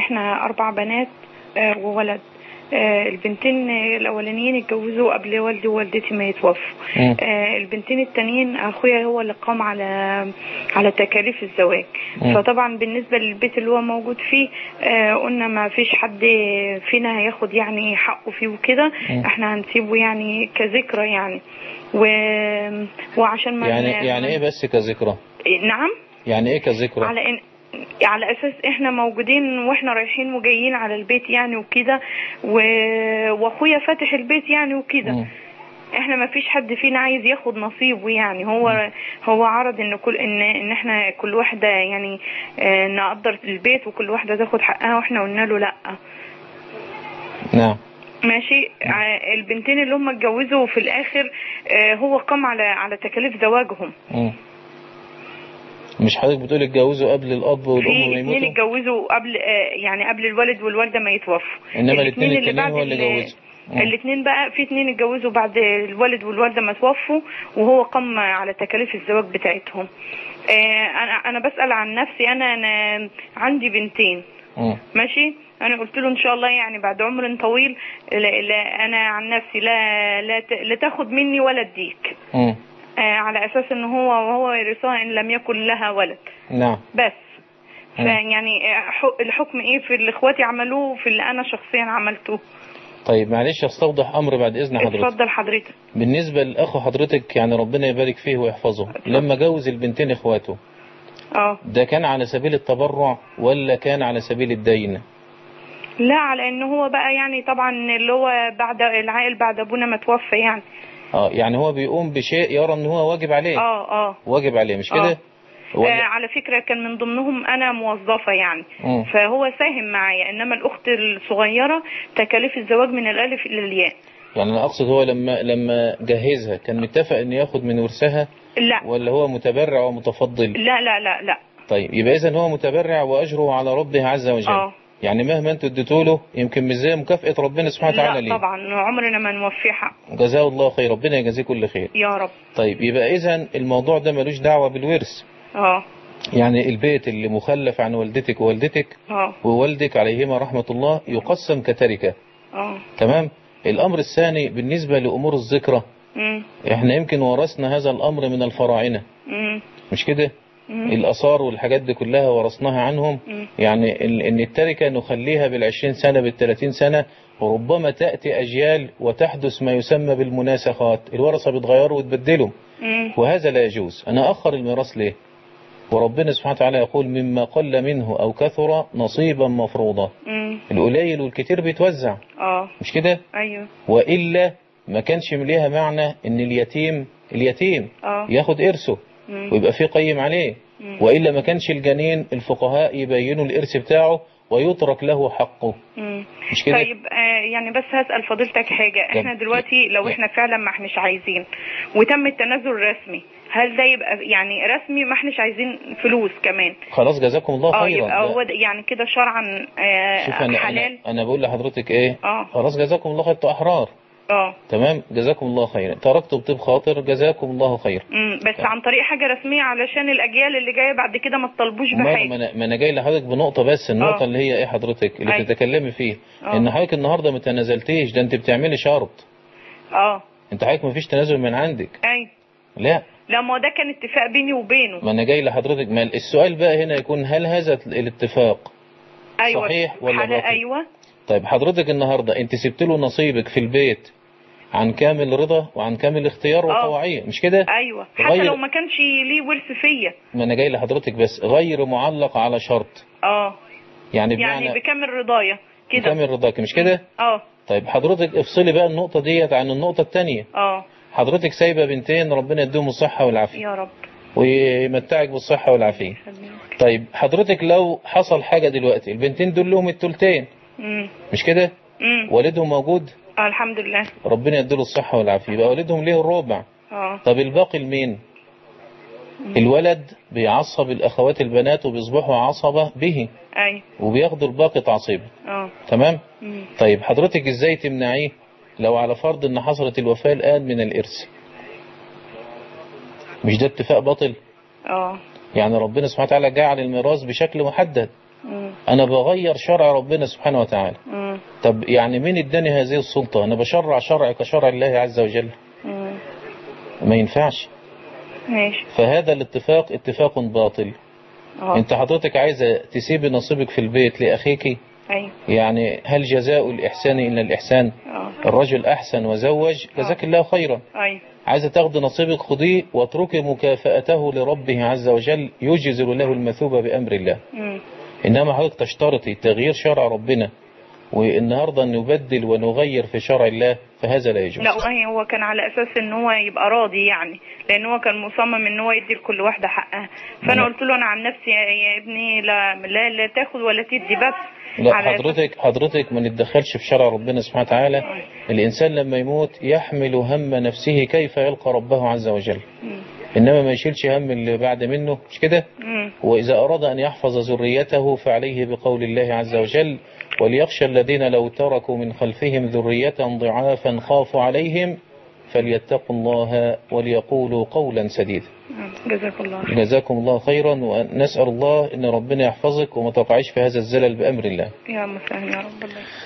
احنا اربع بنات آه، وولد آه، البنتين الاولانيين اتجوزوا قبل والدي ووالدتي ما يتوفوا مم. آه، البنتين التانيين اخويا هو اللي قام على على تكاليف الزواج مم. فطبعا بالنسبه للبيت اللي هو موجود فيه آه، قلنا ما فيش حد فينا هياخد يعني حقه فيه وكده مم. احنا هنسيبه يعني كذكرى يعني و... وعشان ما يعني يعني ايه بس كذكرى نعم يعني ايه كذكرى على ان على اساس احنا موجودين واحنا رايحين وجايين على البيت يعني وكده و... واخويا فاتح البيت يعني وكده مم. احنا ما فيش حد فينا عايز ياخد نصيبه يعني هو هو عرض ان كل ان ان احنا كل واحده يعني اه نقدر البيت وكل واحده تاخد حقها واحنا قلنا له لا نعم ماشي ع- البنتين اللي هم اتجوزوا في الاخر اه هو قام على على تكاليف زواجهم مم. مش حضرتك بتقول اتجوزوا قبل الاب والام في ما اتنين يموتوا اتجوزوا قبل آه، يعني قبل الوالد والوالده ما يتوفوا انما الاتنين التانيين بعد هو اللي ال- جوزوا مم. الاتنين بقى في اتنين اتجوزوا بعد الوالد والوالده ما توفوا وهو قام على تكاليف الزواج بتاعتهم آه، انا انا بسال عن نفسي انا انا عندي بنتين مم. ماشي انا قلت له ان شاء الله يعني بعد عمر طويل لا, لا انا عن نفسي لا لا, ت- لا تاخد مني ولا اديك مم. آه، على اساس ان هو وهو يرثها ان لم يكن لها ولد نعم بس مم. فيعني ح- الحكم ايه في اللي اخواتي عملوه وفي اللي انا شخصيا عملته طيب معلش استوضح امر بعد اذن حضرتك اتفضل حضرتك بالنسبه لاخو حضرتك يعني ربنا يبارك فيه ويحفظه لما جوز البنتين اخواته اه ده كان على سبيل التبرع ولا كان على سبيل الدين لا على ان هو بقى يعني طبعا اللي هو بعد العائل بعد ابونا ما توفى يعني اه يعني هو بيقوم بشيء يرى ان هو واجب عليه اه اه واجب عليه مش آه. كده آه ولا على فكرة كان من ضمنهم أنا موظفة يعني مم. فهو ساهم معايا إنما الأخت الصغيرة تكاليف الزواج من الألف إلى الياء يعني انا اقصد هو لما لما جهزها كان متفق ان ياخد من ورثها لا ولا هو متبرع ومتفضل لا لا لا لا طيب يبقى اذا هو متبرع واجره على ربه عز وجل اه يعني مهما انتوا اديتوا له يمكن مش زي مكافاه ربنا سبحانه وتعالى لا ليه طبعا عمرنا ما نوفيه حق جزاه الله خير ربنا يجازيه كل خير يا رب طيب يبقى اذا الموضوع ده ملوش دعوه بالورث اه يعني البيت اللي مخلف عن والدتك ووالدتك اه ووالدك عليهما رحمه الله يقسم كتركه اه تمام الامر الثاني بالنسبه لامور الذكرى امم احنا يمكن ورثنا هذا الامر من الفراعنه امم مش كده مم. الآثار والحاجات دي كلها ورثناها عنهم مم. يعني ال- إن التركة نخليها بالعشرين سنة بالثلاثين سنة وربما تأتي أجيال وتحدث ما يسمى بالمناسخات الورثة بيتغيروا وتبدلوا مم. وهذا لا يجوز أنا أخر الميراث ليه وربنا سبحانه وتعالى يقول مما قل منه أو كثر نصيبا مفروضا مم. القليل والكتير بيتوزع اه مش كده ايوه وإلا ما كانش ليها معنى إن اليتيم اليتيم اه ياخد إرثه مم. ويبقى في قيم عليه مم. وإلا ما كانش الجنين الفقهاء يبينوا الإرث بتاعه ويترك له حقه مم. مش كده طيب آه يعني بس هسأل فضيلتك حاجة احنا طب- دلوقتي لو احنا فعلا ما احناش عايزين وتم التنازل رسمي هل ده يبقى يعني رسمي ما احناش عايزين فلوس كمان خلاص جزاكم الله اه خيرا يبقى ده- هو ده يعني كده شرعا آه شوف أنا, حلال أنا, أنا بقول لحضرتك إيه اه خلاص جزاكم الله خير أنتوا أحرار اه تمام جزاكم الله خيرا تركتوا بطيب خاطر جزاكم الله خير مم. بس عن طريق حاجة رسمية علشان الأجيال اللي جاية بعد كده ما تطالبوش ما بحاجة ما أنا, ما أنا جاي لحضرتك بنقطة بس النقطة آه. اللي هي إيه حضرتك اللي أيوة. بتتكلمي فيه آه. إن حضرتك النهاردة ما تنازلتيش ده أنت بتعملي شرط اه أنت حضرتك ما فيش تنازل من عندك ايوه لا لا ما هو ده كان اتفاق بيني وبينه ما أنا جاي لحضرتك ما السؤال بقى هنا يكون هل هذا الاتفاق ايوه صحيح ولا حلال- باطل؟ ايوه طيب حضرتك النهاردة انت سبت له نصيبك في البيت عن كامل رضا وعن كامل اختيار آه. وطواعية مش كده ايوه حتى غير- لو ما كانش ليه ورث فيا ما انا جاي لحضرتك بس غير معلق على شرط اه يعني يعني بمعنى بكامل رضايا كده كامل رضاك مش كده اه طيب حضرتك افصلي بقى النقطة ديت عن النقطة التانية اه حضرتك سايبة بنتين ربنا يديهم الصحة والعافية يا رب ويمتعك بالصحة والعافية خليك. طيب حضرتك لو حصل حاجة دلوقتي البنتين دول لهم التلتين امم مش كده امم والدهم موجود آه الحمد لله ربنا يديله الصحة والعافية يبقى والدهم ليه الربع اه طب الباقي لمين الولد بيعصب الأخوات البنات وبيصبحوا عصبة به ايوه وبياخدوا الباقي تعصيبا اه تمام مم. طيب حضرتك ازاي تمنعيه لو على فرض ان حصلت الوفاة الآن من الإرث مش ده اتفاق باطل اه يعني ربنا سبحانه وتعالى جعل الميراث بشكل محدد مم. انا بغير شرع ربنا سبحانه وتعالى مم. طب يعني مين اداني هذه السلطة انا بشرع شرع كشرع الله عز وجل مم. ما ينفعش ماشي فهذا الاتفاق اتفاق باطل اه انت حضرتك عايزة تسيبي نصيبك في البيت لأخيك ايوه يعني هل جزاء الإحسان إلا الإحسان اه الرجل أحسن وزوج جزاك الله خيرا ايوه عايزة تاخد نصيبك خديه واتركي مكافأته لربه عز وجل يجزل له المثوبة بأمر الله مم. إنما حضرتك تشترطي تغيير شرع ربنا والنهاردة نبدل ونغير في شرع الله فهذا لا يجوز لا والله هو كان على اساس ان هو يبقى راضي يعني لان هو كان مصمم ان هو يدي لكل واحده حقها فانا لا. قلت له انا عن نفسي يا, يا ابني لا, لا لا تاخد ولا تدي بس لا على أساس- حضرتك حضرتك ما نتدخلش في شرع ربنا سبحانه وتعالى الإنسان لما يموت يحمل هم نفسه كيف يلقى ربه عز وجل مم. إنما ما يشيلش هم اللي بعد منه مش كده مم. وإذا أراد أن يحفظ ذريته فعليه بقول الله عز وجل وليخشى الذين لو تركوا من خلفهم ذرية ضعافا خافوا عليهم فليتقوا الله وليقولوا قولا سديدا مم. جزاك الله خير. جزاكم الله خيرا ونسأل الله أن ربنا يحفظك وما تقعيش في هذا الزلل بأمر الله يا مسهل يا رب الله